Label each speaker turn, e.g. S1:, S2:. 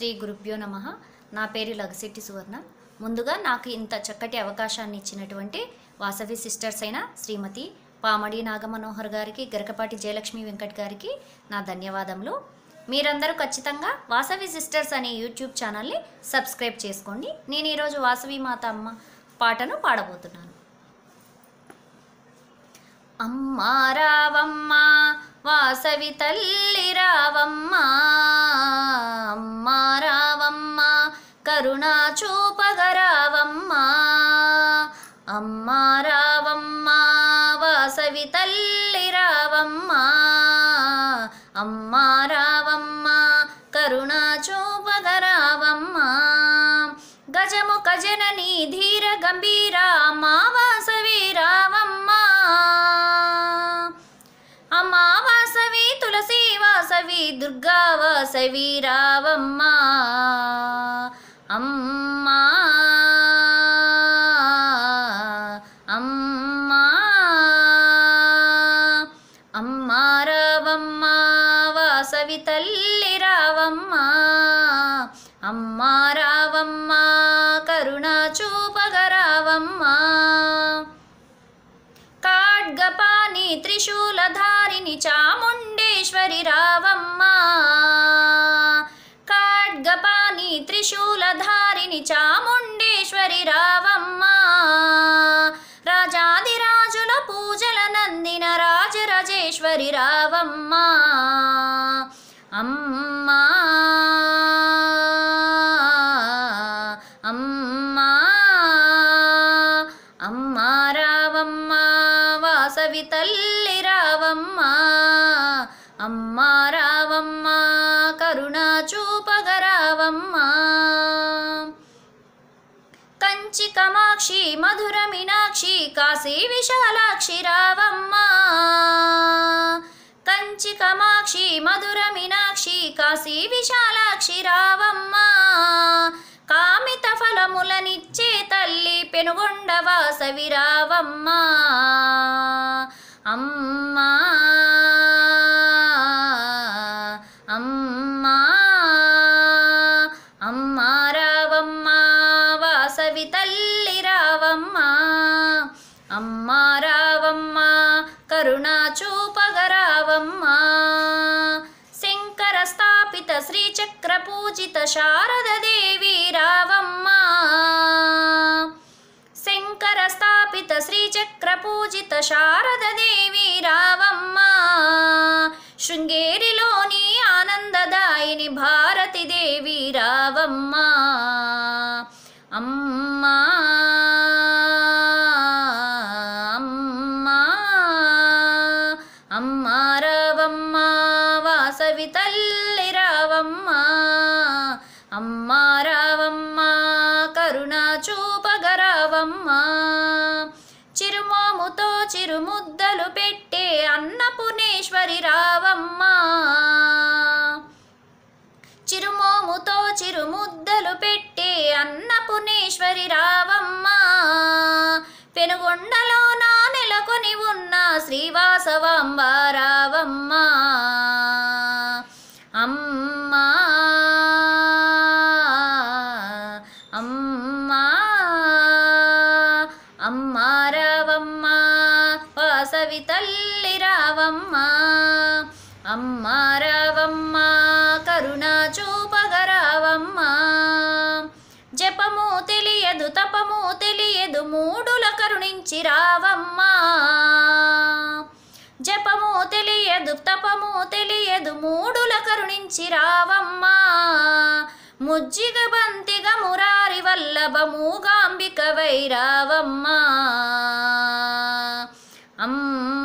S1: శ్రీ గురుభ్యో నమ నా పేరు లగశెట్టి సువర్ణ ముందుగా నాకు ఇంత చక్కటి అవకాశాన్ని ఇచ్చినటువంటి వాసవి సిస్టర్స్ అయిన శ్రీమతి పామడి నాగమనోహర్ గారికి గరకపాటి జయలక్ష్మి వెంకట్ గారికి నా ధన్యవాదములు మీరందరూ ఖచ్చితంగా వాసవి సిస్టర్స్ అనే యూట్యూబ్ ఛానల్ని సబ్స్క్రైబ్ చేసుకోండి నేను ఈరోజు వాసవి మాత అమ్మ పాటను పాడబోతున్నాను అమ్మా రావమ్మా వాసవి తల్లి రావమ్మా అమ్మా రావమ్మా కరుణా చూపగరావమ్మా అమ్మా రావమ్మా వాసవి తల్లి రావమ్మా అమ్మా రావమ్మా కరుణా చూపగరావమ్మా గజముఖ జనని ధీర గంభీర అమ్మా వాసవి రావమ్మా అమ్మా వాసవి తులసి వాసవి దుర్గా వాసవి రావమ్మా అమ్మా అమ్మా అమ్మా రావమ్మా వాసవి తల్లి రావమ్మా అమ్మా రావమ్మా కరుణా చూపగరావమ్మా ఖడ్గపాణి త్రిశూలధారిణి చాముండేశ్వరి రావమ్మా ఖడ్గపాణి త్రిశూలధారిణి చాముండేశ్వరి రావమ్మా రాజాదిరాజుల పూజల నందిన రాజరాజేశ్వరి రావమ్మా అమ్మా అమ్మా అమ్మా రావమ్మా వాసవి తల్లి రావమ్మా అమ్మా రావమ్మా కరుణా చూపగరావమ్మా కంచి కమాక్షి మధుర మీనాక్షి కాశీ విశాలాక్షి రావమ్మా కంచి కమాక్షి మధుర మీనాక్షి కాశీ విశాలాక్షి రావమ్మా కామిత ఫలములనిచ్చే తల్లి పెనుగొండ వాసవి రావమ్మా అమ్మా అమ్మా అమ్మా రావమ్మా వాసవి తల్లి రావమ్మా అమ్మా రావమ్మా కరుణా చూపగరావమ్మా శంకర స్థాపిత శ్రీచక్ర పూజిత శారద దేవి రావమ్మా శంకర స్థాపిత శ్రీచక్ర పూజిత శారద దేవి రావమ్మా శృంగేరిలోని ఆనందదాయిని భారతి దేవి రావమ్మా అమ్మా అమ్మా అమ్మా రావమ్మా వాసవి తల్లి రావమ్మా అమ్మా రావమ్మా కరుణా చూపగరావమ్మా చిరుమోముతో చిరుముద్దలు పెట్టే అన్నపూర్ణేశ్వరి రావమ్మా చిరుమోముతో చిరుముద్దలు పెట్టే అన్నపూర్ణేశ్వరి రావమ్మా పెనుగొండలో నా నెలకొని ఉన్న శ్రీవాసవాంబ రావమ్మా అమ్మా అమ్మా అమ్మా రావమ్మా వాసవి తల్లి రావమ్మా అమ్మా రావమ్మా కరుణా చూపగరావమ్మా జపము తెలియదు తపము తెలియదు మూడుల కరుణించి రావమ్మా జపము తెలియదు తపము తెలియదు మూడుల కరుణించి రావమ్మా ముజ్జిగ బంతిగ మురారి వల్లభ మూగాంబిక వైరావమ్మా అమ్మా